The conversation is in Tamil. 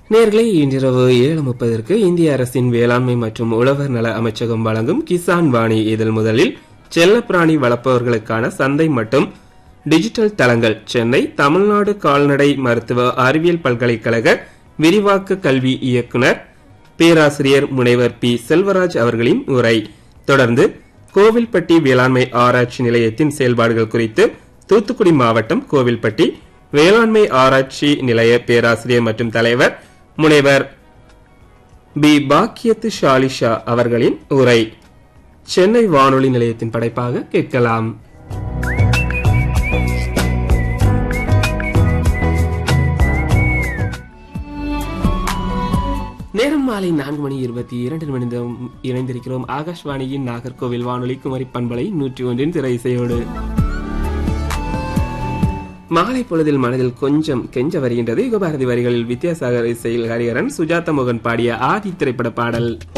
நேர்களை இன்றிரவு ஏழு முப்பதற்கு இந்திய அரசின் வேளாண்மை மற்றும் உழவர் நல அமைச்சகம் வழங்கும் கிசான் வாணி இதழ் முதலில் செல்லப்பிராணி வளர்ப்பவர்களுக்கான சந்தை மற்றும் டிஜிட்டல் தளங்கள் சென்னை தமிழ்நாடு கால்நடை மருத்துவ அறிவியல் பல்கலைக்கழக விரிவாக்க கல்வி இயக்குனர் பேராசிரியர் முனைவர் பி செல்வராஜ் அவர்களின் உரை தொடர்ந்து கோவில்பட்டி வேளாண்மை ஆராய்ச்சி நிலையத்தின் செயல்பாடுகள் குறித்து தூத்துக்குடி மாவட்டம் கோவில்பட்டி வேளாண்மை ஆராய்ச்சி நிலைய பேராசிரியர் மற்றும் தலைவர் முனைவர் பி பாக்கியத்து ஷாலிஷா அவர்களின் உரை சென்னை வானொலி நிலையத்தின் படைப்பாக கேட்கலாம் நேரம் மாலை நான்கு மணி இருபத்தி இரண்டு நிமிடம் இணைந்திருக்கிறோம் ஆகாஷ்வாணியின் நாகர்கோவில் வானொலி குமரி பண்பலை நூற்றி ஒன்றின் திரை இசையோடு மாலை பொழுதில் மனதில் கொஞ்சம் கெஞ்ச வருகின்றது யுகபாரதி வரிகளில் வித்யாசாகர் இசையில் ஹரிஹரன் சுஜாதா மோகன் பாடிய ஆதி திரைப்பட பாடல்